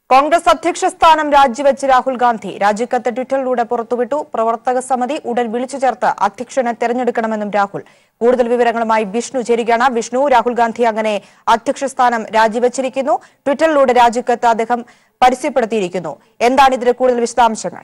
കോൺഗ്രസ് അധ്യക്ഷ സ്ഥാനം രാജിവെച്ച് രാഹുൽ ഗാന്ധി രാജിക്കത്ത് ട്വിറ്ററിലൂടെ പുറത്തുവിട്ടു പ്രവർത്തക സമിതി ഉടൻ വിളിച്ചു ചേർത്ത് അധ്യക്ഷനെ തെരഞ്ഞെടുക്കണമെന്നും രാഹുൽ കൂടുതൽ വിവരങ്ങളുമായി വിഷ്ണു ചേരുകയാണ് വിഷ്ണു രാഹുൽ ഗാന്ധി അങ്ങനെ അധ്യക്ഷ സ്ഥാനം രാജിവെച്ചിരിക്കുന്നു ട്വിറ്ററിലൂടെ രാജിക്കത്ത് അദ്ദേഹം പരസ്യപ്പെടുത്തിയിരിക്കുന്നു എന്താണ് ഇതിന്റെ കൂടുതൽ വിശദാംശങ്ങൾ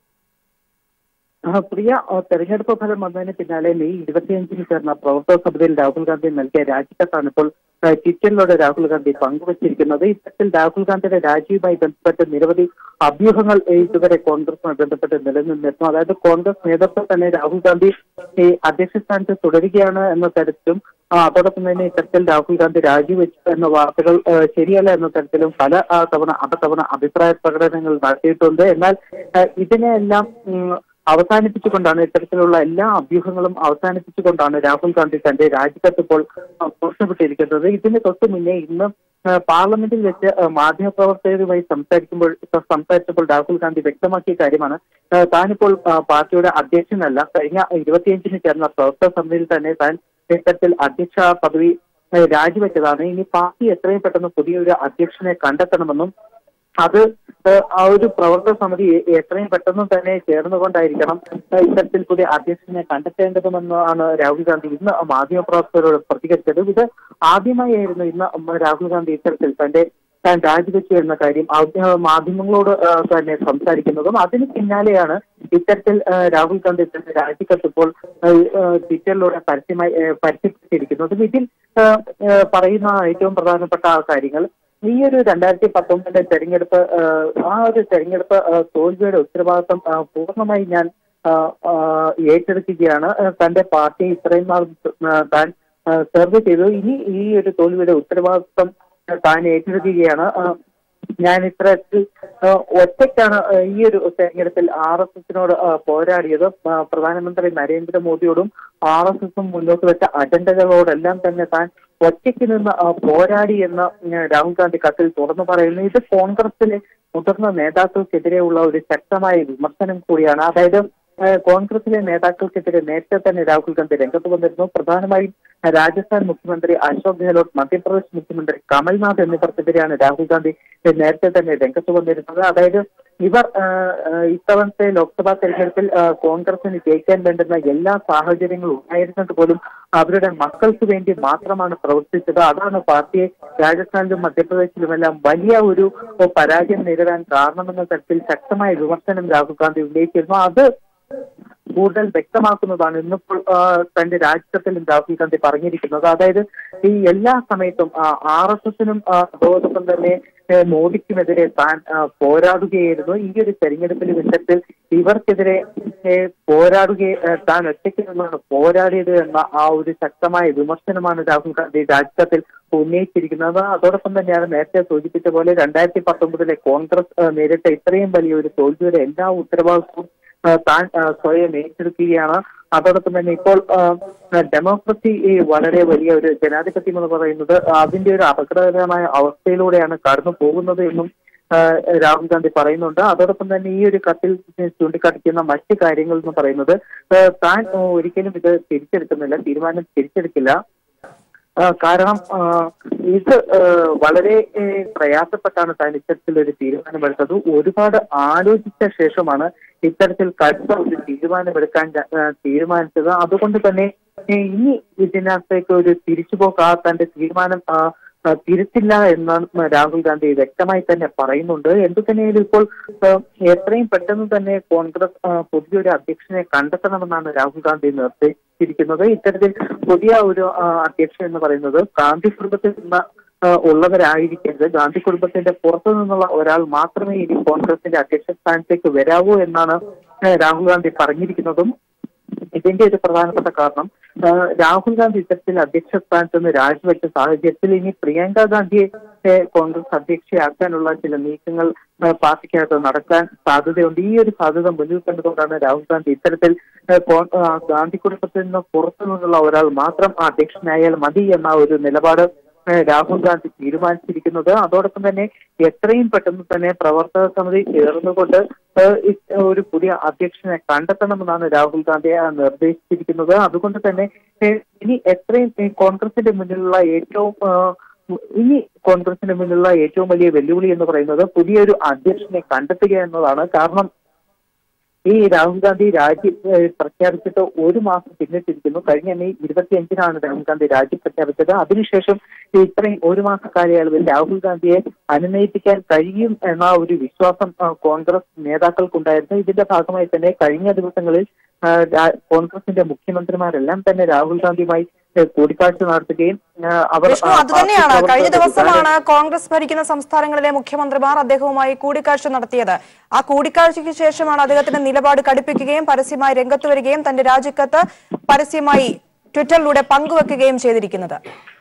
ആ, പ്രിയ ആ, തെരഞ്ഞെടുപ്പ് ഫലം വന്നതിന് പിന്നാലെ മെയ് ഇരുപത്തിയഞ്ചിന് ചേർന്ന പ്രവർത്തക സമിതിയിൽ രാഹുൽ ഗാന്ധി നൽകിയ രാജിക്കത്താണ് ഇപ്പോൾ ആ, ട്വിറ്ററിലൂടെ രാഹുൽ ഗാന്ധി പങ്കുവച്ചിരിക്കുന്നത് ഇത്തരത്തിൽ രാഹുൽ ഗാന്ധിയുടെ രാജിയുമായി ബന്ധപ്പെട്ട് നിരവധി അഭ്യൂഹങ്ങൾ ഇതുവരെ കോൺഗ്രസുമായി ബന്ധപ്പെട്ട് നിലനിന്നിരുന്നു അതായത് കോൺഗ്രസ് നേതൃത്വം തന്നെ രാഹുൽ ഗാന്ധി ഈ അധ്യക്ഷ സ്ഥാനത്ത് തുടരുകയാണ് എന്ന തരത്തിലും ആ, അതോടൊപ്പം തന്നെ ഇത്തരത്തിൽ രാഹുൽ ഗാന്ധി രാജിവെച്ചു എന്ന വാർത്തകൾ ആ, ശരിയല്ല എന്ന തരത്തിലും പല ആ, തവണ അപതവണ അഭിപ്രായ പ്രകടനങ്ങൾ നടത്തിയിട്ടുണ്ട് എന്നാൽ ആ, ഇതിനെയെല്ലാം ഉം, അവസാനിപ്പിച്ചുകൊണ്ടാണ് ഇത്തരത്തിലുള്ള എല്ലാ അഭ്യൂഹങ്ങളും അവസാനിപ്പിച്ചുകൊണ്ടാണ് രാഹുൽ ഗാന്ധി തന്റെ രാജിക്കത്ത് ഇപ്പോൾ ആ, പുറത്തുവിട്ടിരിക്കുന്നത് ഇതിന് തൊട്ട് മുന്നേ ഇന്ന് ആ, പാർലമെന്റിൽ വെച്ച് ആ, മാധ്യമപ്രവർത്തകരുമായി സംസാരിക്കുമ്പോൾ സംസാരിച്ചപ്പോൾ രാഹുൽ ഗാന്ധി വ്യക്തമാക്കിയ കാര്യമാണ് ആ, താനിപ്പോൾ ആ, പാർട്ടിയുടെ അധ്യക്ഷനല്ല കഴിഞ്ഞ ഇരുപത്തിയഞ്ചിന് ചേർന്ന പ്രവർത്തക സമിതിയിൽ തന്നെ താൻ ഇത്തരത്തിൽ അധ്യക്ഷ പദവി ആ, രാജിവെച്ചതാണ് ഇനി പാർട്ടി എത്രയും പെട്ടെന്ന് പുതിയൊരു അധ്യക്ഷനെ കണ്ടെത്തണമെന്നും അത് ഏഹ്, ആ ഒരു പ്രവർത്തക സമിതി എ- എത്രയും പെട്ടെന്ന് തന്നെ ചേർന്നുകൊണ്ടായിരിക്കണം ഏഹ്, ഇത്തരത്തിൽ പുതിയ അധ്യക്ഷനെ കണ്ടെത്തേണ്ടതുമെന്നാണ് രാഹുൽ ഗാന്ധി ഇന്ന് മാധ്യമപ്രവർത്തകരോട് പ്രതികരിച്ചത് ഇത് ആദ്യമായായിരുന്നു ഇന്ന് രാഹുൽ ഗാന്ധി ഇത്തരത്തിൽ തന്റെ താൻ രാജിവെച്ചു എന്ന കാര്യം ഔദ്യോഗിക മാധ്യമങ്ങളോട് ഏഹ്, തന്നെ സംസാരിക്കുന്നതും അതിന് പിന്നാലെയാണ് ഇത്തരത്തിൽ ഏഹ്, രാഹുൽ ഗാന്ധി തന്റെ രാജിക്കത്ത് ഇപ്പോൾ ഏഹ്, ഏഹ്, ട്വിറ്ററിലൂടെ പരസ്യമായി ഏഹ്, പരസ്യപ്പെട്ടിരിക്കുന്നതും ഇതിൽ ഏഹ്, ഏഹ്, പറയുന്ന ഏറ്റവും പ്രധാനപ്പെട്ട കാര്യങ്ങൾ ഈ ഒരു രണ്ടായിരത്തി പത്തൊമ്പതിലെ തെരഞ്ഞെടുപ്പ് ഏഹ്, ആ ഒരു തെരഞ്ഞെടുപ്പ് ഏഹ്, തോൽവിയുടെ ഉത്തരവാദിത്വം ഏഹ്, പൂർണ്ണമായി ഞാൻ ഏഹ്, ഏഹ്, ഏറ്റെടുക്കുകയാണ് ഏഹ്, തന്റെ പാർട്ടി ഇത്രയും നാൾ ഏഹ്, താൻ ഏഹ്, സെർവ് ചെയ്തു ഇനി ഈ ഒരു തോൽവിയുടെ ഉത്തരവാദിത്വം ഏഹ്, താൻ ഏറ്റെടുക്കുകയാണ് ഏഹ്, ഞാൻ ഇത്തരത്തിൽ ഏഹ്, ഒറ്റയ്ക്കാണ് ഏഹ്, ഈ ഒരു തെരഞ്ഞെടുപ്പിൽ ആർ എസ് എസിനോട് പോരാടിയത് ഏഹ്, പ്രധാനമന്ത്രി നരേന്ദ്രമോദിയോടും ആർ എസ് എസും മുന്നോട്ട് വെച്ച അജണ്ടകളോടെല്ലാം തന്നെ താൻ ഒറ്റയ്ക്ക് നിന്ന് ആ, പോരാടി എന്ന് ഉം, രാഹുൽ ഗാന്ധി കത്തിൽ തുറന്നു പറയുന്നു ഇത് കോൺഗ്രസിലെ മുതിർന്ന നേതാക്കൾക്കെതിരെയുള്ള ഒരു ശക്തമായ വിമർശനം കൂടിയാണ് അതായത് ആ, കോൺഗ്രസിലെ നേതാക്കൾക്കെതിരെ നേരത്തെ തന്നെ രാഹുൽ ഗാന്ധി രംഗത്ത് വന്നിരുന്നു പ്രധാനമായും രാജസ്ഥാൻ മുഖ്യമന്ത്രി അശോക് ഗെഹ്ലോട്ട് മധ്യപ്രദേശ് മുഖ്യമന്ത്രി കമൽനാഥ് എന്നിവർക്കെതിരെയാണ് രാഹുൽ ഗാന്ധി നേരത്തെ തന്നെ രംഗത്ത് വന്നിരുന്നത് അതായത് ഇവർ ആ, ആ, ഇത്തവണത്തെ ലോക്സഭാ തെരഞ്ഞെടുപ്പിൽ ആ, കോൺഗ്രസിന് ജയിക്കാൻ വേണ്ടുന്ന എല്ലാ സാഹചര്യങ്ങളും ഉണ്ടായിരുന്നത് പോലും അവരുടെ മക്കൾക്ക് വേണ്ടി മാത്രമാണ് പ്രവർത്തിച്ചത് അതാണ് പാർട്ടിയെ രാജസ്ഥാനിലും മധ്യപ്രദേശിലുമെല്ലാം വലിയ ഒരു പരാജയം നേരിടാൻ കാരണമെന്ന തരത്തിൽ ശക്തമായ വിമർശനം രാഹുൽ ഗാന്ധി ഉന്നയിച്ചിരുന്നു അത് കൂടുതൽ വ്യക്തമാക്കുന്നതാണ് ഇന്നിപ്പോൾ ആ, തന്റെ രാജ്യത്തിലും രാഹുൽ ഗാന്ധി പറഞ്ഞിരിക്കുന്നത് അതായത് ഈ എല്ലാ സമയത്തും ആർ എസ് എസിനും അതോടൊപ്പം തന്നെ ഏ, മോദിക്കുമെതിരെ താൻ ആ, പോരാടുകയായിരുന്നു ഈ ഒരു തെരഞ്ഞെടുപ്പിലും ഇത്തരത്തിൽ ഇവർക്കെതിരെ ഏ, പോരാടുകയെ ഏ, താൻ ഒറ്റയ്ക്ക് നിന്നാണ് പോരാടിയത് എന്ന ആ ഒരു ശക്തമായ വിമർശനമാണ് രാഹുൽ ഗാന്ധി രാജ്യത്തിൽ ഉന്നയിച്ചിരിക്കുന്നത് അതോടൊപ്പം തന്നെയാണ് നേരത്തെ സൂചിപ്പിച്ച പോലെ രണ്ടായിരത്തി പത്തൊമ്പതിലെ കോൺഗ്രസ് ആ, നേരിട്ട ഇത്രയും വലിയ ഒരു തോൽവിയുടെ എല്ലാ ഉത്തരവാദിത്വവും ആ, താൻ ആ, സ്വയം ഏറ്റെടുക്കുകയാണ് അതോടൊപ്പം തന്നെ ഇപ്പോൾ ആ, ഡെമോക്രസി ഈ വളരെ വലിയ ഒരു ജനാധിപത്യം എന്ന് പറയുന്നത് അതിന്റെ ഒരു അപകടകരമായ അവസ്ഥയിലൂടെയാണ് കടന്നു പോകുന്നത് എന്നും ആ, രാഹുൽ ഗാന്ധി പറയുന്നുണ്ട് അതോടൊപ്പം തന്നെ ഈ ഒരു കത്തിൽ ചൂണ്ടിക്കാട്ടിക്കുന്ന മറ്റ് കാര്യങ്ങൾ എന്ന് പറയുന്നത് ആ, താൻ ആ, ഒരിക്കലും ഇത് തിരിച്ചെടുക്കുന്നില്ല തീരുമാനം തിരിച്ചെടുക്കില്ല ആ, കാരണം ആ, ഇത് ആ, വളരെ ഏ, പ്രയാസപ്പെട്ടാണ് താൻ ഇത്തരത്തിലൊരു തീരുമാനമെടുത്തത് ഒരുപാട് ആലോചിച്ച ശേഷമാണ് ഇത്തരത്തിൽ കടുത്ത ഒരു തീരുമാനമെടുക്കാൻ ആ, തീരുമാനിച്ചത് അതുകൊണ്ട് തന്നെ ഏ, ഇനി ഇതിനകത്തേക്ക് ഒരു തിരിച്ചുപോക്ക് ആ തന്റെ തീരുമാനം ആ, ആ, തിരുത്തില്ല എന്നാണ് രാഹുൽ ഗാന്ധി വ്യക്തമായി തന്നെ പറയുന്നുണ്ട് എന്തു തന്നെയായാലും ഇപ്പോൾ ആ, എത്രയും പെട്ടെന്ന് തന്നെ കോൺഗ്രസ് ആ, പുതിയൊരു അധ്യക്ഷനെ കണ്ടെത്തണമെന്നാണ് രാഹുൽ ഗാന്ധി നിർദ്ദേശിച്ചിരിക്കുന്നത് ഇത്തരത്തിൽ പുതിയ ഒരു ആ, അധ്യക്ഷൻ എന്ന് പറയുന്നത് ഗാന്ധി കുടുംബത്തിൽ നിന്ന് ആ, ഉള്ളവരായിരിക്കരുത് ഗാന്ധി കുടുംബത്തിന്റെ പുറത്തു നിന്നുള്ള ഒരാൾ മാത്രമേ ഇനി കോൺഗ്രസിന്റെ അധ്യക്ഷ സ്ഥാനത്തേക്ക് വരാവൂ എന്നാണ് ആ, രാഹുൽ ഗാന്ധി പറഞ്ഞിരിക്കുന്നതും ഇതിന്റെ ഒരു പ്രധാനപ്പെട്ട കാരണം ആ, രാഹുൽ ഗാന്ധി ഇത്തരത്തിൽ അധ്യക്ഷ സ്ഥാനത്ത് നിന്ന് രാജിവെച്ച സാഹചര്യത്തിൽ ഇനി പ്രിയങ്ക ഗാന്ധിയെ ഏ, കോൺഗ്രസ് അധ്യക്ഷയാക്കാനുള്ള ചില നീക്കങ്ങൾ ആ, പാർട്ടിക്കകത്ത് നടക്കാൻ സാധ്യതയുണ്ട് ഈ ഒരു സാധ്യത മുന്നിൽ കണ്ടുകൊണ്ടാണ് രാഹുൽ ഗാന്ധി ഇത്തരത്തിൽ ഏ, കോ- ആ, ഗാന്ധി കുടുംബത്തിൽ നിന്ന് പുറത്തു നിന്നുള്ള ഒരാൾ മാത്രം അധ്യക്ഷനായാൽ മതി എന്ന ഒരു നിലപാട് ഏ, രാഹുൽ ഗാന്ധി തീരുമാനിച്ചിരിക്കുന്നത് അതോടൊപ്പം തന്നെ എത്രയും പെട്ടെന്ന് തന്നെ പ്രവർത്തക സമിതി ചേർന്നുകൊണ്ട് ഏ, ഇ- ഒരു പുതിയ അധ്യക്ഷനെ കണ്ടെത്തണമെന്നാണ് രാഹുൽ ഗാന്ധി ആ, നിർദ്ദേശിച്ചിരിക്കുന്നത് അതുകൊണ്ട് തന്നെ ഏ, ഇനി എത്രയും ഈ കോൺഗ്രസിന്റെ മുന്നിലുള്ള ഏറ്റവും ആ, ഇനി കോൺഗ്രസിന് മുന്നിലുള്ള ഏറ്റവും വലിയ വെല്ലുവിളി എന്ന് പറയുന്നത് പുതിയൊരു അധ്യക്ഷനെ കണ്ടെത്തുക എന്നതാണ് കാരണം ഈ രാഹുൽ ഗാന്ധി രാജി ഏഹ്, പ്രഖ്യാപിച്ചിട്ട് ഒരു മാസം പിന്നിട്ടിരിക്കുന്നു കഴിഞ്ഞ മെയ് ഇരുപത്തിയഞ്ചിനാണ് രാഹുൽ ഗാന്ധി രാജി പ്രഖ്യാപിച്ചത് അതിനുശേഷം ഇത്രയും ഒരു മാസ കാലയളവിൽ രാഹുൽ ഗാന്ധിയെ അനുനയിപ്പിക്കാൻ കഴിയും എന്ന ഒരു വിശ്വാസം ആ, കോൺഗ്രസ് നേതാക്കൾക്കുണ്ടായിരുന്നു ഇതിന്റെ ഭാഗമായി തന്നെ കഴിഞ്ഞ ദിവസങ്ങളിൽ ആ, രാ- കോൺഗ്രസിന്റെ മുഖ്യമന്ത്രിമാരെല്ലാം തന്നെ രാഹുൽ ഗാന്ധിയുമായി ഏഹ്, കൂടിക്കാഴ്ച നടത്തുകയും ആ, അവർ വിഷ്ണു ആ, അത് തന്നെയാണ് പാർട്ടി കഴിഞ്ഞ പ്രവർത്തകർ ദിവസമാണ് കോൺഗ്രസ് ഭരിക്കുന്ന സംസ്ഥാനങ്ങളിലെ മുഖ്യമന്ത്രിമാർ അദ്ദേഹവുമായി കൂടിക്കാഴ്ച നടത്തിയത് ആ കൂടിക്കാഴ്ചയ്ക്ക് ശേഷമാണ് അദ്ദേഹത്തിന്റെ നിലപാട് കടുപ്പിക്കുകയും പരസ്യമായി രംഗത്ത് വരികയും തന്റെ രാജിക്കത്ത് പരസ്യമായി ട്വിറ്ററിലൂടെ പങ്കുവെക്കുകയും ചെയ്തിരിക്കുന്നത്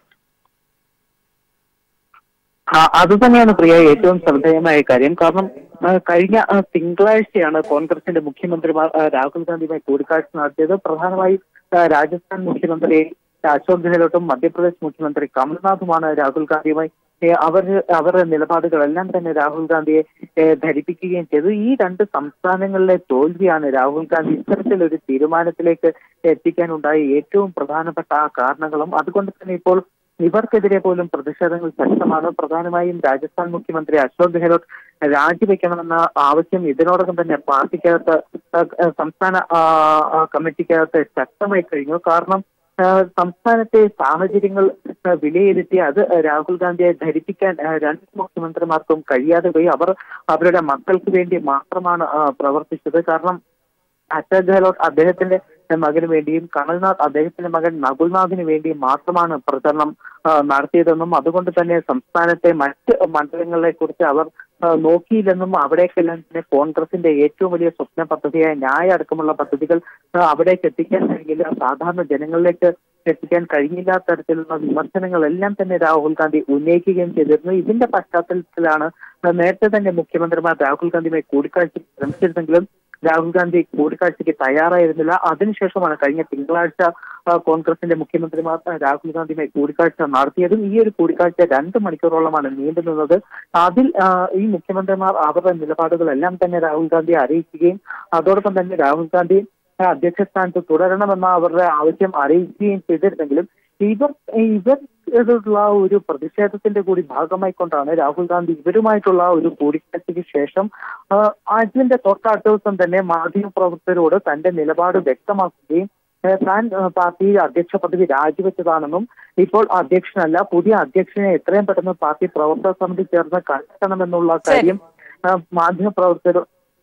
ആ, അത് തന്നെയാണ് പ്രിയ ഏറ്റവും ശ്രദ്ധേയമായ കാര്യം കാരണം ആ, കഴിഞ്ഞ ആ, തിങ്കളാഴ്ചയാണ് കോൺഗ്രസിന്റെ മുഖ്യമന്ത്രിമാർ ആ, രാഹുൽ ഗാന്ധിയുമായി കൂടിക്കാഴ്ച നടത്തിയത് പ്രധാനമായും ആ, രാജസ്ഥാൻ മുഖ്യമന്ത്രി അശോക് ഗെഹ്ലോട്ടും മധ്യപ്രദേശ് മുഖ്യമന്ത്രി കമൽനാഥുമാണ് രാഹുൽ ഗാന്ധിയുമായി ഏ, അവർ അവരുടെ നിലപാടുകളെല്ലാം തന്നെ രാഹുൽ ഗാന്ധിയെ ഏ, ധരിപ്പിക്കുകയും ചെയ്തു ഈ രണ്ട് സംസ്ഥാനങ്ങളിലെ തോൽവിയാണ് രാഹുൽ ഗാന്ധി ഇത്തരത്തിലൊരു തീരുമാനത്തിലേക്ക് എത്തിക്കാനുണ്ടായ ഏറ്റവും പ്രധാനപ്പെട്ട ആ കാരണങ്ങളും അതുകൊണ്ട് തന്നെ ഇപ്പോൾ ഇവർക്കെതിരെ പോലും പ്രതിഷേധങ്ങൾ ശക്തമാണ് പ്രധാനമായും രാജസ്ഥാൻ മുഖ്യമന്ത്രി അശോക് ഗെഹ്ലോട്ട് രാജിവെക്കണമെന്ന ആവശ്യം ഇതിനോടകം തന്നെ പാർട്ടിക്കകത്ത് ആ, ആ, സംസ്ഥാന ആ, ആ, കമ്മിറ്റിക്കകത്ത് ശക്തമായി കഴിഞ്ഞു കാരണം ആ, സംസ്ഥാനത്തെ സാഹചര്യങ്ങൾ ആ, വിലയിരുത്തി അത് രാഹുൽ ഗാന്ധിയെ ധരിപ്പിക്കാൻ ആ, രണ്ട് മുഖ്യമന്ത്രിമാർക്കും കഴിയാതെ പോയി അവർ അവരുടെ മക്കൾക്ക് വേണ്ടി മാത്രമാണ് ആ, പ്രവർത്തിച്ചത് കാരണം അശോക് ഗെഹ്ലോട്ട് അദ്ദേഹത്തിന്റെ മകന് വേണ്ടിയും കമൽനാഥ് അദ്ദേഹത്തിന്റെ മകൻ നകുൽനാഥിന് വേണ്ടിയും മാത്രമാണ് പ്രചരണം ആ, നടത്തിയതെന്നും അതുകൊണ്ട് തന്നെ സംസ്ഥാനത്തെ മറ്റ് മണ്ഡലങ്ങളെ കുറിച്ച് അവർ ആ, നോക്കിയില്ലെന്നും അവിടേക്കെല്ലാം തന്നെ കോൺഗ്രസിന്റെ ഏറ്റവും വലിയ സ്വപ്ന പദ്ധതിയായ ന്യായ അടക്കമുള്ള പദ്ധതികൾ ആ, അവിടേക്ക് എത്തിക്കാൻ കഴിഞ്ഞില്ല സാധാരണ ജനങ്ങളിലേക്ക് എത്തിക്കാൻ കഴിഞ്ഞില്ല തരത്തിലുള്ള വിമർശനങ്ങളെല്ലാം തന്നെ രാഹുൽ ഗാന്ധി ഉന്നയിക്കുകയും ചെയ്തിരുന്നു ഇതിന്റെ പശ്ചാത്തലത്തിലാണ് ആ, നേരത്തെ തന്നെ മുഖ്യമന്ത്രിമാർ രാഹുൽ ഗാന്ധിയുമായി കൂടിക്കാഴ്ച ശ്രമിച്ചിരുന്നെങ്കിലും രാഹുൽ ഗാന്ധി കൂടിക്കാഴ്ചയ്ക്ക് തയ്യാറായിരുന്നില്ല അതിനുശേഷമാണ് കഴിഞ്ഞ തിങ്കളാഴ്ച ആ, കോൺഗ്രസിന്റെ മുഖ്യമന്ത്രിമാർ ആ, രാഹുൽ ഗാന്ധിയുമായി കൂടിക്കാഴ്ച നടത്തിയതും ഈ ഒരു കൂടിക്കാഴ്ച രണ്ട് മണിക്കൂറോളമാണ് നീണ്ടു നിന്നത് അതിൽ ആ, ഈ മുഖ്യമന്ത്രിമാർ അവരുടെ നിലപാടുകളെല്ലാം തന്നെ രാഹുൽ ഗാന്ധിയെ അറിയിക്കുകയും അതോടൊപ്പം തന്നെ രാഹുൽ ഗാന്ധി ആ, അധ്യക്ഷ സ്ഥാനത്ത് തുടരണമെന്ന അവരുടെ ആവശ്യം അറിയിക്കുകയും ചെയ്തിരുന്നെങ്കിലും ഇവർ ഇവർ ുള്ള ഒരു പ്രതിഷേധത്തിന്റെ കൂടി ഭാഗമായിക്കൊണ്ടാണ് രാഹുൽ ഗാന്ധി ഇവരുമായിട്ടുള്ള ഒരു കൂടിക്കാഴ്ചയ്ക്ക് ശേഷം ആ, അതിന്റെ തൊട്ടടുത്ത ദിവസം തന്നെ മാധ്യമപ്രവർത്തകരോട് തന്റെ നിലപാട് വ്യക്തമാക്കുകയും ഏഹ്, താൻ ഏഹ്, പാർട്ടി അധ്യക്ഷ പദവി രാജിവെച്ചതാണെന്നും ഇപ്പോൾ അധ്യക്ഷനല്ല പുതിയ അധ്യക്ഷനെ എത്രയും പെട്ടെന്ന് പാർട്ടി പ്രവർത്തക സമിതി ചേർന്ന് കണ്ടെത്തണമെന്നുള്ള കാര്യം ആ, മാധ്യമപ്രവർത്തകർ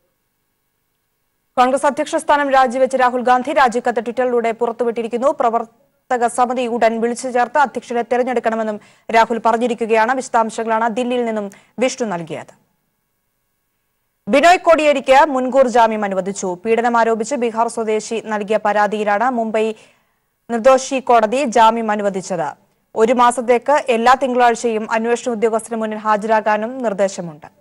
കോൺഗ്രസ് അധ്യക്ഷ സ്ഥാനം രാജിവെച്ച് രാഹുൽ ഗാന്ധി രാജിക്കത്ത് ട്വിറ്ററിലൂടെ പുറത്തുവിട്ടിരിക്കുന്നു പ്രവർത്തക സമിതി ഉടൻ വിളിച്ചു ചേർത്ത് അധ്യക്ഷനെ തെരഞ്ഞെടുക്കണമെന്നും രാഹുൽ പറഞ്ഞിരിക്കുകയാണ് വിശദാംശങ്ങളാണ് ദില്ലിയിൽ നിന്നും വിഷ്ണു നൽകിയത് ബിനോയ് കോടിയേരിക്ക് മുൻകൂർ ജാമ്യം അനുവദിച്ചു പീഡനം ആരോപിച്ച് ബീഹാർ സ്വദേശി നൽകിയ പരാതിയിലാണ് മുംബൈ നിർദോഷി കോടതി ജാമ്യം അനുവദിച്ചത് ഒരു മാസത്തേക്ക് എല്ലാ തിങ്കളാഴ്ചയും അന്വേഷണ ഉദ്യോഗസ്ഥന് മുന്നിൽ ഹാജരാകാനും നിർദ്ദേശമുണ്ട്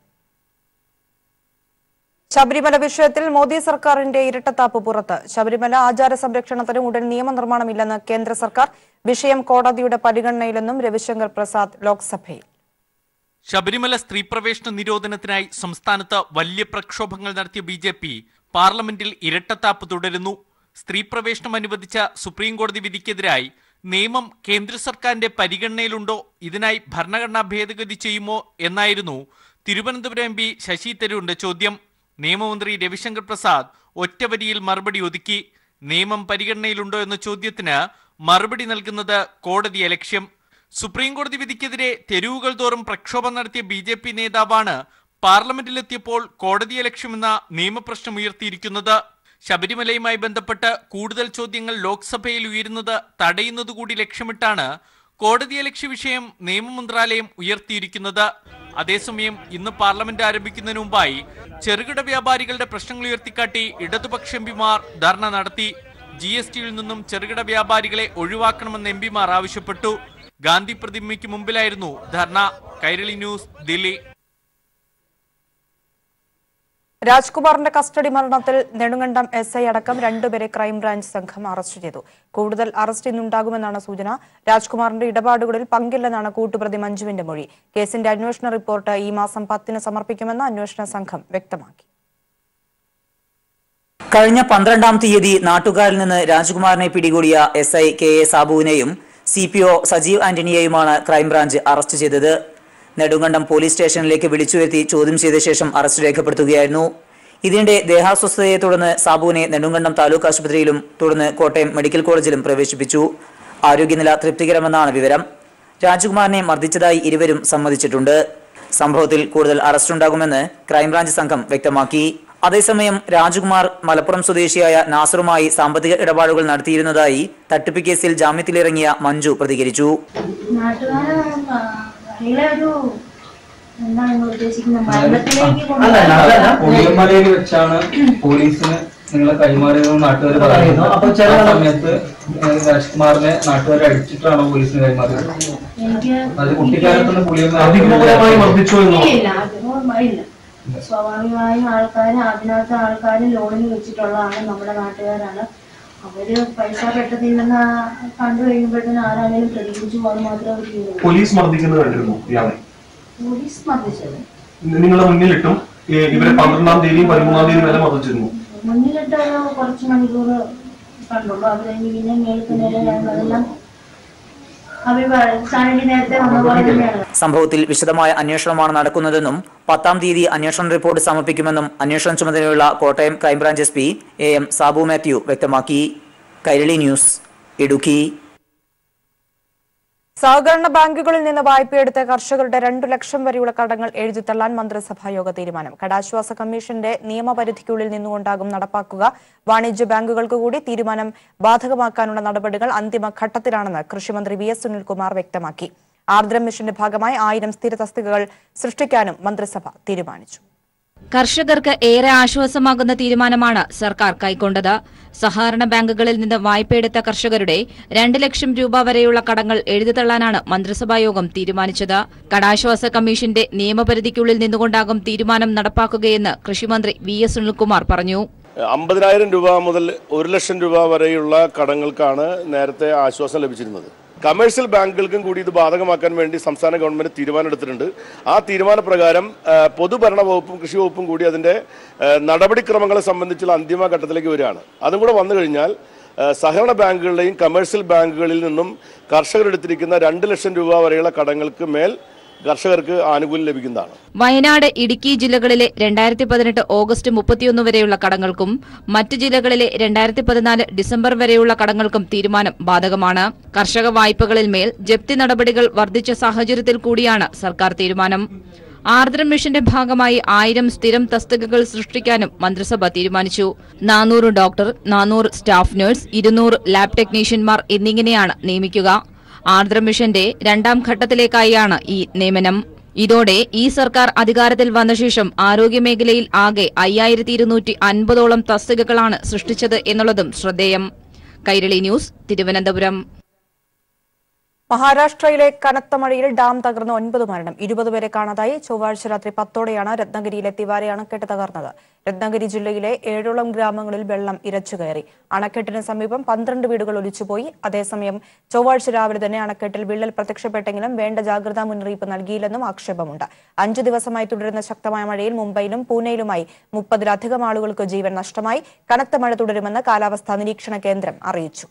ശബരിമല വിഷയത്തിൽ മോദി സർക്കാരിന്റെ ഇരട്ടത്താപ്പ് പുറത്ത് ശബരിമല ആചാര സംരക്ഷണത്തിന് ഉടൻ നിയമനിർമ്മാണമില്ലെന്ന് കേന്ദ്ര സർക്കാർ വിഷയം കോടതിയുടെ പരിഗണനയിലെന്നും രവിശങ്കർ പ്രസാദ് ലോക്സഭയിൽ ശബരിമല സ്ത്രീ പ്രവേശന നിരോധനത്തിനായി സംസ്ഥാനത്ത് വലിയ പ്രക്ഷോഭങ്ങൾ നടത്തിയ ബി ജെ പി പാർലമെന്റിൽ ഇരട്ടത്താപ്പ് തുടരുന്നു സ്ത്രീ പ്രവേശനം അനുവദിച്ച സുപ്രീം കോടതി വിധിക്കെതിരായി നിയമം കേന്ദ്ര സർക്കാരിന്റെ പരിഗണനയിലുണ്ടോ ഇതിനായി ഭരണഘടനാ ഭേദഗതി ചെയ്യുമോ എന്നായിരുന്നു തിരുവനന്തപുരം എം പി ശശി തരൂരിന്റെ ചോദ്യം നിയമമന്ത്രി രവിശങ്കർ പ്രസാദ് ഒറ്റവരിയിൽ മറുപടി ഒതുക്കി നിയമം പരിഗണനയിലുണ്ടോ എന്ന ചോദ്യത്തിന് മറുപടി നൽകുന്നത് കോടതി ലക്ഷ്യം സുപ്രീം കോടതി വിധിക്കെതിരെ തെരുവുകൾ തോറും പ്രക്ഷോഭം നടത്തിയ ബി ജെ പി നേതാവാണ് പാർലമെന്റിലെത്തിയപ്പോൾ കോടതിയെ ലക്ഷ്യമെന്ന നിയമപ്രശ്നം ഉയർത്തിയിരിക്കുന്നത് ശബരിമലയുമായി ബന്ധപ്പെട്ട് കൂടുതൽ ചോദ്യങ്ങൾ ലോക്സഭയിൽ ഉയരുന്നത് തടയുന്നതുകൂടി ലക്ഷ്യമിട്ടാണ് കോടതിയെ ലക്ഷ്യ വിഷയം നിയമമന്ത്രാലയം ഉയർത്തിയിരിക്കുന്നത് അതേസമയം ഇന്ന് പാർലമെന്റ് ആരംഭിക്കുന്നതിന് മുമ്പായി ചെറുകിട വ്യാപാരികളുടെ പ്രശ്നങ്ങൾ ഉയർത്തിക്കാട്ടി ഇടതുപക്ഷ എംപിമാർ ധർണ നടത്തി ജി എസ് ടിയിൽ നിന്നും ചെറുകിട വ്യാപാരികളെ ഒഴിവാക്കണമെന്ന് എം പിമാർ ആവശ്യപ്പെട്ടു ഗാന്ധി പ്രതിമയ്ക്ക് മുമ്പിലായിരുന്നു ധർണ കൈരളി ന്യൂസ് ദില്ലി രാജ്കുമാറിന്റെ കസ്റ്റഡി മരണത്തിൽ നെടുങ്കണ്ടം എസ് ഐ അടക്കം രണ്ടുപേരെ ക്രൈംബ്രാഞ്ച് സംഘം അറസ്റ്റ് ചെയ്തു കൂടുതൽ അറസ്റ്റ് ഇന്നുണ്ടാകുമെന്നാണ് സൂചന രാജ്കുമാറിന്റെ ഇടപാടുകളിൽ പങ്കില്ലെന്നാണ് കൂട്ടുപ്രതി മഞ്ജുവിന്റെ മൊഴി കേസിന്റെ അന്വേഷണ റിപ്പോർട്ട് ഈ മാസം പത്തിന് സമർപ്പിക്കുമെന്ന് അന്വേഷണ സംഘം വ്യക്തമാക്കി കഴിഞ്ഞ പന്ത്രണ്ടാം തീയതി നാട്ടുകാരിൽ നിന്ന് രാജ്കുമാറിനെ പിടികൂടിയ എസ് ഐ കെ എ സാബുവിനെയും സി പി ഒ സജീവ് ആന്റണിയെയുമാണ് ക്രൈംബ്രാഞ്ച് അറസ്റ്റ് ചെയ്തത് നെടുങ്കണ്ടം പോലീസ് സ്റ്റേഷനിലേക്ക് വിളിച്ചുവരുത്തി ചോദ്യം ചെയ്ത ശേഷം അറസ്റ്റ് രേഖപ്പെടുത്തുകയായിരുന്നു ഇതിനിടെ ദേഹാസ്വസ്ഥതയെ തുടർന്ന് സാബുവിനെ നെടുങ്കണ്ടം താലൂക്ക് ആശുപത്രിയിലും തുടർന്ന് കോട്ടയം മെഡിക്കൽ കോളേജിലും പ്രവേശിപ്പിച്ചു ആരോഗ്യനില തൃപ്തികരമെന്നാണ് വിവരം രാജ്കുമാറിനെ മർദ്ദിച്ചതായി ഇരുവരും സമ്മതിച്ചിട്ടുണ്ട് സംഭവത്തിൽ കൂടുതൽ അറസ്റ്റുണ്ടാകുമെന്ന് ക്രൈംബ്രാഞ്ച് സംഘം വ്യക്തമാക്കി അതേസമയം രാജ്കുമാർ മലപ്പുറം സ്വദേശിയായ നാസറുമായി സാമ്പത്തിക ഇടപാടുകൾ നടത്തിയിരുന്നതായി തട്ടിപ്പ് കേസിൽ ജാമ്യത്തിലിറങ്ങിയ മഞ്ജു പ്രതികരിച്ചു നാട്ടുകാരെ അറിയില്ല ഒരു എന്താണ് നിങ്ങൾ ഉദ്ദേശിക്കുന്നത് മരണത്തിലേക്ക് അല്ല അതല്ല കൊണ്ടുപോകാൻ പുളിയന്മലയിൽ വെച്ചാണ് പോലീസിന് നിങ്ങളെ കൈമാറിയതെന്ന് നാട്ടുകാർ പറയുന്നു അപ്പൊ ചില സമയത്ത് ഏഹ് രാജ്കുമാറിനെ നാട്ടുകാർ അടിച്ചിട്ടാണോ പോലീസിന് കൈമാറിയത് എനിക്ക് അത് കുട്ടിക്കാലത്തുനിന്ന് അധികമായി പുളിയന്മല മർദ്ദിച്ചു എന്നോ ഇല്ല അതില്ല സ്വാഭാവികമായും ആൾക്കാർ അതിനകത്ത് ആൾക്കാർ ലോണിന് വെച്ചിട്ടുള്ളതാണ് നമ്മുടെ നാട്ടുകാരാണ് അവര് പൈസ പെട്ടതിൽ നിന്ന് കണ്ടു കഴിയുമ്പോഴത്തേനും ആരാണെങ്കിലും പ്രതികരിച്ചു അത് മാത്രമേ അവർ ചെയ്യുള്ളൂ പോലീസ് മർദ്ദിക്കുന്നത് കണ്ടിരുന്നു ഇയാളെ പോലീസ് മർദ്ദിച്ചത് നിങ്ങളുടെ മുന്നിലിട്ടും ഏ, ഇവരെ പന്ത്രണ്ടാം തീയതിയും പതിമൂന്നാം തീയതിയും വരെ മർദ്ദിച്ചിരുന്നു മുന്നിലിട്ട് ഒരു കുറച്ച് മണിക്കൂർ കണ്ടുള്ളൂ അത് കഴിഞ്ഞ് പിന്നെ മേൾക്ക് നില അതെല്ലാം അവർ സാരംഗി നേരത്തെ വന്ന പോലെ തന്നെയാണ് സംഭവത്തിൽ വിശദമായ അന്വേഷണമാണ് നടക്കുന്നതെന്നും പത്താം തീയതി അന്വേഷണ റിപ്പോർട്ട് സമർപ്പിക്കുമെന്നും അന്വേഷണ ചുമതലയുള്ള Kottayam crime branch S P A M Sabu Mathew വ്യക്തമാക്കി കൈരളി ന്യൂസ് ഇടുക്കി സഹകരണ ബാങ്കുകളിൽ നിന്ന് വായ്പയെടുത്ത കർഷകരുടെ രണ്ടു ലക്ഷം വരെയുള്ള കടങ്ങൾ എഴുതിത്തള്ളാൻ മന്ത്രിസഭാ യോഗ തീരുമാനം കടാശ്വാസ കമ്മീഷന്റെ നിയമപരിധിക്കുള്ളിൽ നിന്നുകൊണ്ടാകും നടപ്പാക്കുക വാണിജ്യ ബാങ്കുകൾക്ക് കൂടി തീരുമാനം ബാധകമാക്കാനുള്ള നടപടികൾ അന്തിമ ഘട്ടത്തിലാണെന്ന് കൃഷിമന്ത്രി വി എസ് സുനിൽകുമാർ വ്യക്തമാക്കി ആർദ്രം മിഷന്റെ ഭാഗമായി ആയിരം സ്ഥിര തസ്തികകൾ സൃഷ്ടിക്കാനും മന്ത്രിസഭ തീരുമാനിച്ചു കർഷകർക്ക് ഏറെ ആശ്വാസമാകുന്ന തീരുമാനമാണ് സർക്കാർ കൈക്കൊണ്ടത് സഹകരണ ബാങ്കുകളിൽ നിന്ന് വായ്പയെടുത്ത കർഷകരുടെ രണ്ട് ലക്ഷം രൂപ വരെയുള്ള കടങ്ങൾ എഴുതിത്തള്ളാനാണ് മന്ത്രിസഭായോഗം തീരുമാനിച്ചത് കടാശ്വാസ കമ്മീഷന്റെ നിയമപരിധിക്കുള്ളിൽ നിന്നുകൊണ്ടാകും തീരുമാനം നടപ്പാക്കുകയെന്ന് കൃഷിമന്ത്രി വി എസ് സുനിൽകുമാർ പറഞ്ഞു അമ്പതിനായിരം രൂപ മുതൽ ഒരു ലക്ഷം രൂപ വരെയുള്ള കടങ്ങൾക്കാണ് നേരത്തെ ആശ്വാസം ലഭിച്ചിരുന്നത് കമേഴ്ഷ്യൽ ബാങ്കുകൾക്കും കൂടി ഇത് ബാധകമാക്കാൻ വേണ്ടി സംസ്ഥാന ഗവൺമെന്റ് തീരുമാനമെടുത്തിട്ടുണ്ട് ആ തീരുമാനപ്രകാരം ആ, പൊതുഭരണ വകുപ്പും കൃഷി വകുപ്പും കൂടി അതിന്റെ ആ, നടപടിക്രമങ്ങളെ സംബന്ധിച്ചുള്ള അന്തിമ ഘട്ടത്തിലേക്ക് വരികയാണ് അതും കൂടെ വന്നു കഴിഞ്ഞാൽ ആ, സഹകരണ ബാങ്കുകളുടെയും കമേഴ്ഷ്യൽ ബാങ്കുകളിൽ നിന്നും കർഷകരെടുത്തിരിക്കുന്ന രണ്ട് ലക്ഷം രൂപ വരെയുള്ള കടങ്ങൾക്ക് മേൽ കർഷകർക്ക് ആനുകൂല്യം ലഭിക്കുന്നതാണ് വയനാട് ഇടുക്കി ജില്ലകളിലെ രണ്ടായിരത്തി പതിനെട്ട് ഓഗസ്റ്റ് മുപ്പത്തിയൊന്ന് വരെയുള്ള കടങ്ങൾക്കും മറ്റ് ജില്ലകളിലെ രണ്ടായിരത്തി പതിനാല് ഡിസംബർ വരെയുള്ള കടങ്ങൾക്കും തീരുമാനം ബാധകമാണ് കർഷക വായ്പകളിൽ മേൽ ജപ്തി നടപടികൾ വർദ്ധിച്ച സാഹചര്യത്തിൽ കൂടിയാണ് സർക്കാർ തീരുമാനം ആർദ്രം മിഷന്റെ ഭാഗമായി ആയിരം സ്ഥിരം തസ്തികകൾ സൃഷ്ടിക്കാനും മന്ത്രിസഭ തീരുമാനിച്ചു നാനൂറ് ഡോക്ടർ നാനൂറ് സ്റ്റാഫ് നഴ്സ് ഇരുന്നൂറ് ലാബ് ടെക്നീഷ്യന്മാർ എന്നിങ്ങനെയാണ് നിയമിക്കുക ആർദ്രം മിഷന്റെ രണ്ടാം ഘട്ടത്തിലേക്കായാണ് ഈ നിയമനം ഇതോടെ ഈ സർക്കാർ അധികാരത്തിൽ വന്ന ശേഷം ആരോഗ്യമേഖലയിൽ ആകെ അയ്യായിരത്തി ഇരുന്നൂറ്റി അൻപതോളം തസ്തികകളാണ് സൃഷ്ടിച്ചത് എന്നുള്ളതും ശ്രദ്ധേയം കൈരളി ന്യൂസ് തിരുവനന്തപുരം മഹാരാഷ്ട്രയിലെ കനത്ത മഴയിൽ ഡാം തകർന്ന് ഒൻപത് മരണം ഇരുപത് പേരെ കാണാതായി ചൊവ്വാഴ്ച രാത്രി പത്തോടെയാണ് രത്നഗിരിയിലെ തിവാരി അണക്കെട്ട് തകർന്നത് രത്നഗിരി ജില്ലയിലെ ഏഴോളം ഗ്രാമങ്ങളിൽ വെള്ളം ഇരച്ചുകയറി അണക്കെട്ടിന് സമീപം പന്ത്രണ്ട് വീടുകൾ ഒലിച്ചുപോയി അതേസമയം ചൊവ്വാഴ്ച രാവിലെ തന്നെ അണക്കെട്ടിൽ വിള്ളൽ പ്രത്യക്ഷപ്പെട്ടെങ്കിലും വേണ്ട ജാഗ്രതാ മുന്നറിയിപ്പ് നൽകിയില്ലെന്നും ആക്ഷേപമുണ്ട് അഞ്ചു ദിവസമായി തുടരുന്ന ശക്തമായ മഴയിൽ മുംബൈയിലും പൂനെയിലുമായി മുപ്പതിലധികം ആളുകൾക്ക് ജീവൻ നഷ്ടമായി കനത്ത മഴ തുടരുമെന്ന് കാലാവസ്ഥാ നിരീക്ഷണ കേന്ദ്രം അറിയിച്ചു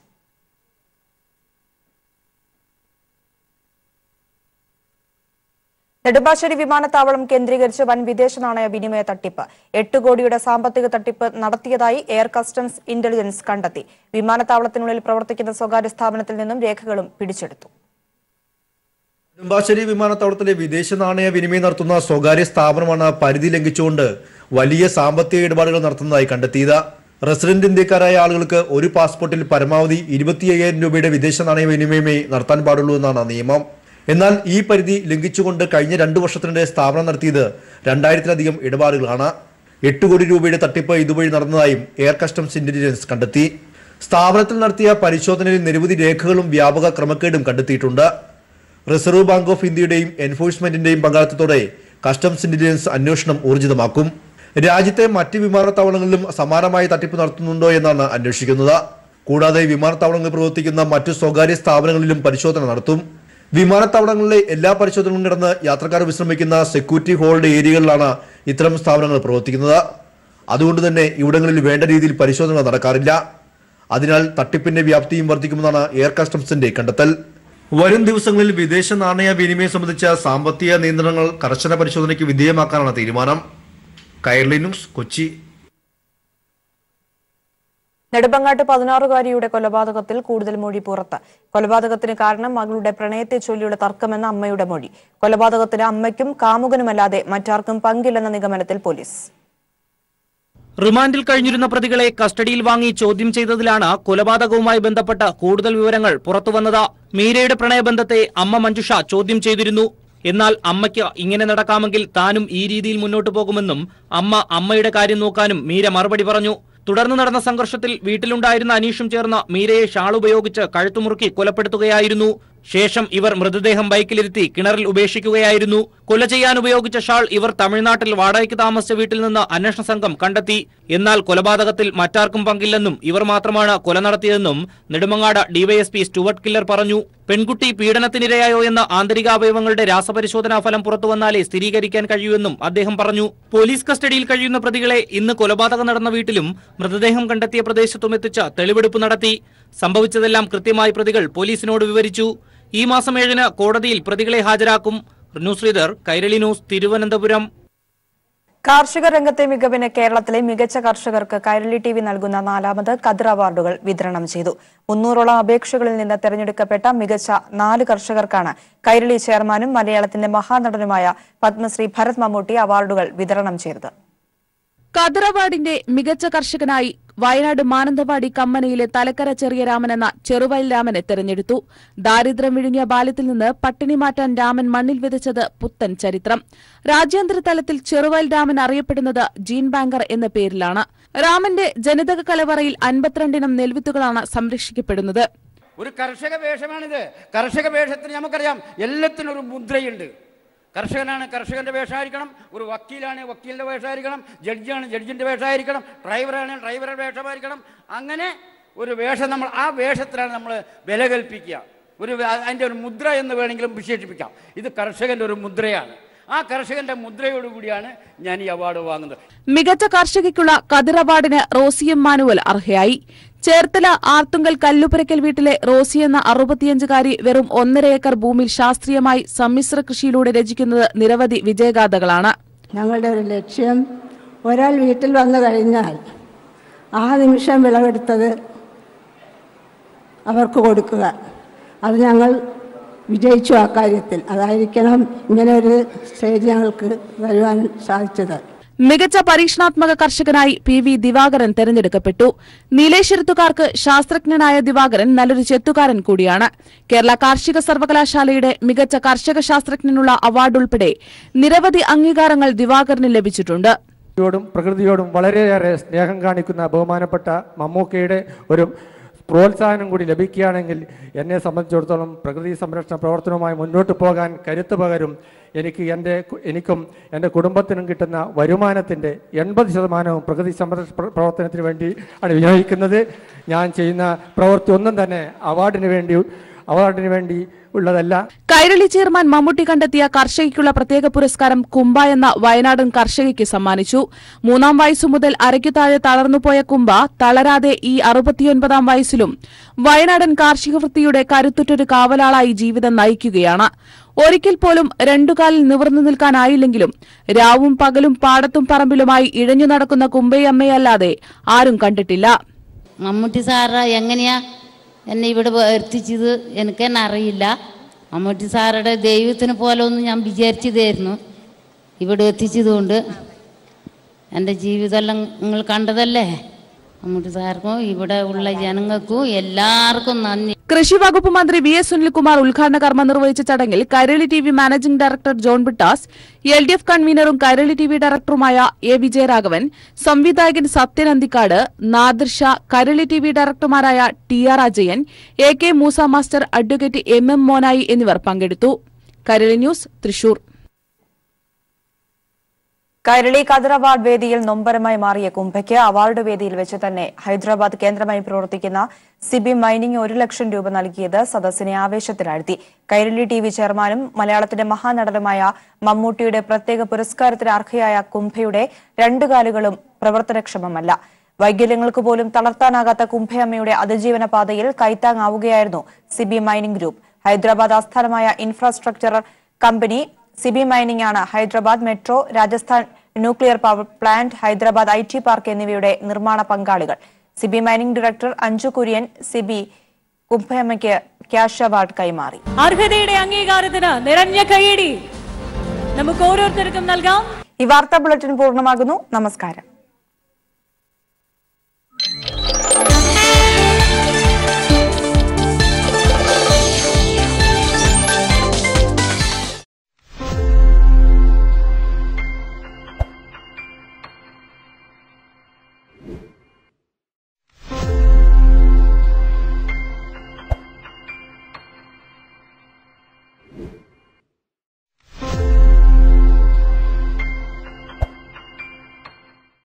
നെടുമ്പാശ്ശേരി വിമാനത്താവളം കേന്ദ്രീകരിച്ച് വൻ വിദേശ നാണയ വിനിമയ തട്ടിപ്പ് എട്ട് കോടിയുടെ സാമ്പത്തിക തട്ടിപ്പ് നടത്തിയതായി എയർ കസ്റ്റംസ് ഇന്റലിജൻസ് കണ്ടെത്തി വിമാനത്താവളത്തിനുള്ളിൽ പ്രവർത്തിക്കുന്ന സ്വകാര്യ സ്ഥാപനത്തിൽ നിന്നും രേഖകളും പിടിച്ചെടുത്തു നെടുമ്പാശ്ശേരി വിമാനത്താവളത്തിലെ വിദേശ നാണയ വിനിമയം നടത്തുന്ന സ്വകാര്യ സ്ഥാപനമാണ് പരിധി ലംഘിച്ചുകൊണ്ട് വലിയ സാമ്പത്തിക ഇടപാടുകൾ നടത്തുന്നതായി കണ്ടെത്തിയത് റെസിഡന്റ് ഇന്ത്യക്കാരായ ആളുകൾക്ക് ഒരു പാസ്പോർട്ടിൽ പരമാവധി ഇരുപത്തി അയ്യായിരം രൂപയുടെ വിദേശ നാണയ വിനിമയമേ നടത്താൻ പാടുള്ളൂ എന്നാണ് നിയമം എന്നാൽ ഈ പരിധി ലംഘിച്ചുകൊണ്ട് കഴിഞ്ഞ രണ്ടു വർഷത്തിനിടെ സ്ഥാപനം നടത്തിയത് രണ്ടായിരത്തിലധികം ഇടപാടുകളാണ് എട്ട് കോടി രൂപയുടെ തട്ടിപ്പ് ഇതുവഴി നടന്നതായും എയർ കസ്റ്റംസ് ഇന്റലിജൻസ് കണ്ടെത്തി സ്ഥാപനത്തിൽ നടത്തിയ പരിശോധനയിൽ നിരവധി രേഖകളും വ്യാപക ക്രമക്കേടും കണ്ടെത്തിയിട്ടുണ്ട് റിസർവ് ബാങ്ക് ഓഫ് ഇന്ത്യയുടെയും എൻഫോഴ്സ്മെന്റിന്റെയും പങ്കാളിത്തത്തോടെ കസ്റ്റംസ് ഇന്റലിജൻസ് അന്വേഷണം ഊർജിതമാക്കും രാജ്യത്തെ മറ്റ് വിമാനത്താവളങ്ങളിലും സമാനമായ തട്ടിപ്പ് നടത്തുന്നുണ്ടോ എന്നാണ് അന്വേഷിക്കുന്നത് കൂടാതെ വിമാനത്താവളങ്ങളിൽ പ്രവർത്തിക്കുന്ന മറ്റു സ്വകാര്യ സ്ഥാപനങ്ങളിലും പരിശോധന നടത്തും വിമാനത്താവളങ്ങളിലെ എല്ലാ പരിശോധനകളും കിടന്ന് യാത്രക്കാർ വിശ്രമിക്കുന്ന സെക്യൂരിറ്റി ഹോൾഡ് ഏരിയകളിലാണ് ഇത്തരം സ്ഥാപനങ്ങൾ പ്രവർത്തിക്കുന്നത് അതുകൊണ്ട് തന്നെ ഇവിടങ്ങളിൽ വേണ്ട രീതിയിൽ പരിശോധന നടക്കാറില്ല അതിനാൽ തട്ടിപ്പിന്റെ വ്യാപ്തിയും വർദ്ധിക്കുമെന്നാണ് എയർ കസ്റ്റംസിന്റെ കണ്ടെത്തൽ വരും ദിവസങ്ങളിൽ വിദേശ നാണയ വിനിമയം സംബന്ധിച്ച സാമ്പത്തിക നിയന്ത്രണങ്ങൾ കർശന പരിശോധനയ്ക്ക് വിധേയമാക്കാനാണ് തീരുമാനം കൈർലി ന്യൂസ് കൊച്ചി നെടുമ്പങ്ങാട്ട് പതിനാറുകാരിയുടെ കൊലപാതകത്തിൽ കൂടുതൽ മൊഴി പുറത്ത് കൊലപാതകത്തിന് കാരണം മകളുടെ പ്രണയത്തെ ചൊല്ലിയുള്ള തർക്കമെന്ന അമ്മയുടെ മൊഴി കൊലപാതകത്തിന് അമ്മയ്ക്കും കാമുകനുമല്ലാതെ മറ്റാർക്കും പങ്കില്ലെന്ന നിഗമനത്തിൽ പോലീസ് റിമാൻഡിൽ കഴിഞ്ഞിരുന്ന പ്രതികളെ കസ്റ്റഡിയിൽ വാങ്ങി ചോദ്യം ചെയ്തതിലാണ് കൊലപാതകവുമായി ബന്ധപ്പെട്ട കൂടുതൽ വിവരങ്ങൾ പുറത്തുവന്നത് മീരയുടെ പ്രണയബന്ധത്തെ അമ്മ മഞ്ജുഷ ചോദ്യം ചെയ്തിരുന്നു എന്നാൽ അമ്മയ്ക്ക് ഇങ്ങനെ നടക്കാമെങ്കിൽ താനും ഈ രീതിയിൽ മുന്നോട്ടു പോകുമെന്നും അമ്മ അമ്മയുടെ കാര്യം നോക്കാനും മീര മറുപടി പറഞ്ഞു തുടർന്ന് നടന്ന സംഘർഷത്തിൽ വീട്ടിലുണ്ടായിരുന്ന അനീഷും ചേർന്ന് മീരയെ ഷാൾ ഉപയോഗിച്ച് കഴുത്തുമുറുക്കി കൊലപ്പെടുത്തുകയായിരുന്നു ശേഷം ഇവർ മൃതദേഹം ബൈക്കിലിരുത്തി കിണറിൽ ഉപേക്ഷിക്കുകയായിരുന്നു കൊല ചെയ്യാൻ ഉപയോഗിച്ച ഷാൾ ഇവർ തമിഴ്നാട്ടിൽ വാടകയ്ക്ക് താമസിച്ച വീട്ടിൽ നിന്ന് അന്വേഷണ സംഘം കണ്ടെത്തി എന്നാൽ കൊലപാതകത്തിൽ മറ്റാർക്കും പങ്കില്ലെന്നും ഇവർ മാത്രമാണ് കൊല നടത്തിയതെന്നും നെടുമങ്ങാട് ഡിവൈഎസ്പി സ്റ്റുവർട്ട് കില്ലർ പറഞ്ഞു പെൺകുട്ടി പീഡനത്തിനിരയായോ എന്ന ആന്തരികാവയവങ്ങളുടെ രാസപരിശോധനാ ഫലം പുറത്തുവന്നാലേ സ്ഥിരീകരിക്കാൻ കഴിയൂവെന്നും അദ്ദേഹം പറഞ്ഞു പോലീസ് കസ്റ്റഡിയിൽ കഴിയുന്ന പ്രതികളെ ഇന്ന് കൊലപാതകം നടന്ന വീട്ടിലും മൃതദേഹം കണ്ടെത്തിയ പ്രദേശത്തും എത്തിച്ച് തെളിവെടുപ്പ് നടത്തി സംഭവിച്ചതെല്ലാം കൃത്യമായി പ്രതികൾ പോലീസിനോട് വിവരിച്ചു ഈ മാസം ഏഴിന് കോടതിയിൽ പ്രതികളെ ഹാജരാക്കും news reader Kairali news Thiruvananthapuram കാർഷിക രംഗത്തെ മികവിന് കേരളത്തിലെ മികച്ച കർഷകർക്ക് കൈരളി ടി വി നൽകുന്ന നാലാമത് കതിർ അവാർഡുകൾ വിതരണം ചെയ്തു മുന്നൂറോളം അപേക്ഷകളിൽ നിന്ന് തെരഞ്ഞെടുക്കപ്പെട്ട മികച്ച നാല് കർഷകർക്കാണ് കൈരളി ചെയർമാനും മലയാളത്തിന്റെ മഹാനടനുമായ പത്മശ്രീ ഭരത് മമ്മൂട്ടി അവാർഡുകൾ വിതരണം ചെയ്തത് കതിർ അവാർഡിന്റെ മികച്ച കർഷകനായി വയനാട് മാനന്തവാടി കമ്മനയിലെ തലക്കര ചെറിയ രാമൻ എന്ന ചെറുവയൽ രാമനെ തെരഞ്ഞെടുത്തു ദാരിദ്ര്യം വിഴുങ്ങിയ ബാല്യത്തിൽ നിന്ന് പട്ടിണി മാറ്റാൻ രാമൻ മണ്ണിൽ വിതച്ചത് പുത്തൻ ചരിത്രം രാജ്യാന്തര തലത്തിൽ ചെറുവയൽ രാമൻ അറിയപ്പെടുന്നത് ജീൻ ബാങ്കർ എന്ന പേരിലാണ് രാമന്റെ ജനിതക കലവറയിൽ അൻപത്തിരണ്ടിനം നെൽവിത്തുകളാണ് സംരക്ഷിക്കപ്പെടുന്നത് ഒരു കർഷക വേഷമാണിത് കർഷക വേഷത്തിന് നമുക്കറിയാം എല്ലാത്തിനും ഒരു മുദ്രയുണ്ട് കർഷകനാണ് കർഷകന്റെ വേഷമായിരിക്കണം ഒരു വക്കീലാണ് വക്കീലിന്റെ വേഷമായിരിക്കണം ജഡ്ജിയാണ് ജഡ്ജിന്റെ വേഷമായിരിക്കണം ഡ്രൈവറാണ് ഡ്രൈവറുടെ വേഷമായിരിക്കണം അങ്ങനെ ഒരു വേഷം നമ്മൾ ആ വേഷത്തിലാണ് നമ്മൾ വില കൽപ്പിക്കുക ഒരു വേ- അതിൻ്റെ ഒരു മുദ്ര എന്ന് വേണമെങ്കിലും വിശേഷിപ്പിക്കാം ഇത് കർഷകന്റെ ഒരു മുദ്രയാണ് ആ കർഷകന്റെ മുദ്രയോടുകൂടിയാണ് ഞാൻ ഈ അവാർഡ് വാങ്ങുന്നത് മികച്ച കർഷകയ്ക്കുള്ള കതിർ അവാർഡിന് റോസി എം മാനുവൽ അർഹയായി ചേർത്തല ആർത്തുങ്കൽ കല്ലുപുരക്കൽ വീട്ടിലെ റോസി എന്ന അറുപത്തിയഞ്ചുകാരി വെറും ഒന്നര ഏക്കർ ഭൂമിയിൽ ശാസ്ത്രീയമായി സമ്മിശ്ര കൃഷിയിലൂടെ രചിക്കുന്നത് നിരവധി വിജയഗാഥകളാണ് ഞങ്ങളുടെ ഒരു ലക്ഷ്യം ഒരാൾ വീട്ടിൽ വന്നു കഴിഞ്ഞാൽ ആ നിമിഷം വിളവെടുത്തത് അവർക്ക് കൊടുക്കുക അത് ഞങ്ങൾ വിജയിച്ചു ആ കാര്യത്തിൽ അതായിരിക്കണം ഇങ്ങനെ ഒരു സ്റ്റേജ് ഞങ്ങൾക്ക് വരുവാൻ സാധിച്ചത് മികച്ച പരീക്ഷണാത്മക കർഷകനായി പി വി ദിവാകരൻ തെരഞ്ഞെടുക്കപ്പെട്ടു നീലേശ്വരത്തുകാർക്ക് ശാസ്ത്രജ്ഞനായ ദിവാകരൻ നല്ലൊരു ചെത്തുകാരൻ കൂടിയാണ് കേരള കാർഷിക സർവകലാശാലയുടെ മികച്ച കർഷക ശാസ്ത്രജ്ഞനുള്ള അവാർഡ് ഉൾപ്പെടെ നിരവധി അംഗീകാരങ്ങൾ ദിവാകരന് ലഭിച്ചിട്ടുണ്ട് യോടും പ്രകൃതിയോടും വളരെയേറെ സ്നേഹം കാണിക്കുന്ന ബഹുമാനപ്പെട്ട മമ്മൂക്കയുടെ ഒരു പ്രോത്സാഹനം കൂടി ലഭിക്കുകയാണെങ്കിൽ എന്നെ സംബന്ധിച്ചിടത്തോളം പ്രകൃതി സംരക്ഷണ പ്രവർത്തനവുമായി മുന്നോട്ട് പോകാൻ കരുത്ത് പകരും എനിക്ക് എൻ്റെ കു- എനിക്കും എൻ്റെ കുടുംബത്തിനും കിട്ടുന്ന വരുമാനത്തിൻ്റെ എൺപത് ശതമാനവും പ്രകൃതി സംരക്ഷണ പ്ര- പ്രവർത്തനത്തിന് വേണ്ടി ആണ് വിനിയോഗിക്കുന്നത് ഞാൻ ചെയ്യുന്ന പ്രവൃത്തി ഒന്നും തന്നെ അവാർഡിന് വേണ്ടി അവാർഡിന് വേണ്ടി ഉള്ളതല്ല കൈരളി ചെയർമാൻ മമ്മൂട്ടി കണ്ടെത്തിയ കർഷകയ്ക്കുള്ള പ്രത്യേക പുരസ്കാരം കുംഭ എന്ന വയനാടൻ കർഷകയ്ക്ക് സമ്മാനിച്ചു മൂന്നാം വയസ്സു മുതൽ അരയ്ക്കു താഴെ തളർന്നുപോയ കുംഭ തളരാതെ ഈ അറുപത്തിയൊൻപതാം വയസ്സിലും വയനാടൻ കാർഷിക വൃത്തിയുടെ കരുത്തുറ്റൊരു കാവലാളായി ജീവിതം നയിക്കുകയാണ് ഒരിക്കൽ പോലും രണ്ടുകാലിൽ നിവർന്നു നിൽക്കാനായില്ലെങ്കിലും രാവും പകലും പാടത്തും പറമ്പിലുമായി ഇഴഞ്ഞു നടക്കുന്ന കുംഭയമ്മയല്ലാതെ ആരും കണ്ടിട്ടില്ല മമ്മൂട്ടി സാറ് എങ്ങനെയാ എന്നെ ഇവിടെ എത്തിച്ചത് എനിക്ക് തന്നെ അറിയില്ല മമ്മൂട്ടി സാറുടെ ദൈവത്തിന് പോലെ ഒന്നും ഞാൻ വിചാരിച്ചതായിരുന്നു ഇവിടെ എത്തിച്ചതുകൊണ്ട് എൻ്റെ ജീവിതമെല്ലാം നിങ്ങൾ കണ്ടതല്ലേ മമ്മൂട്ടി സാർക്കും ഇവിടെ ഉള്ള ജനങ്ങൾക്കും എല്ലാവർക്കും നന്ദി കൃഷി വകുപ്പ് മന്ത്രി വി എസ് സുനിൽകുമാർ ഉദ്ഘാടന കർമ്മം നിർവഹിച്ച ചടങ്ങിൽ Kairali T V managing director John Brittas L D F കൺവീനറും കൈരളി ടി വി ഡയറക്ടറുമായ എ വിജയരാഘവൻ സംവിധായകൻ സത്യൻ അന്തിക്കാട് നാദിർ ഷാ കൈരളി ടി വി ഡയറക്ടർമാരായ T R Ajayan A K Moosa master advocate M M Monayi എന്നിവർ പങ്കെടുത്തു കൈരളി ന്യൂസ് തൃശൂർ കൈരളി കതിർ അവാർഡ് വേദിയിൽ നൊമ്പരമായി മാറിയ കുംഭയ്ക്ക് അവാർഡ് വേദിയിൽ വെച്ച് തന്നെ ഹൈദരാബാദ് കേന്ദ്രമായി പ്രവർത്തിക്കുന്ന സിബി മൈനിങ് ഒരു ലക്ഷം രൂപ നൽകിയത് സദസ്സിനെ ആവേശത്തിലാഴ്ത്തി കൈരളി ടി വി ചെയർമാനും മലയാളത്തിന്റെ മഹാനടനുമായ മമ്മൂട്ടിയുടെ പ്രത്യേക പുരസ്കാരത്തിന് അർഹയായ കുംഭയുടെ രണ്ടു കാലുകളും പ്രവർത്തനക്ഷമമല്ല വൈകല്യങ്ങൾക്ക് പോലും തളർത്താനാകാത്ത കുംഭയമ്മയുടെ അതിജീവന പാതയിൽ കൈത്താങ്ങാവുകയായിരുന്നു സിബി മൈനിങ് ഗ്രൂപ്പ് ഹൈദരാബാദ് ആസ്ഥാനമായ ഇൻഫ്രാസ്ട്രക്ചർ കമ്പനി സിബി മൈനിംഗ് ആണ് Hyderabad metro Rajasthan nuclear power plant Hyderabad I T park എന്നിവയുടെ നിർമ്മാണ പങ്കാളികൾ സിബി മൈനിംഗ് ഡയറക്ടർ അഞ്ജു കുര്യൻ സിബി കുംഭയമ്മയ്ക്ക് ക്യാഷ് അവാർഡ് കൈമാറി അർഹതയുടെ അംഗീകാരത്തിന് നിറഞ്ഞ കൈയടി നമുക്ക് ഓരോരുത്തർക്കും നൽകാം ഈ വാർത്താ ബുള്ളറ്റിൻ പൂർണ്ണമാകുന്നു നമസ്കാരം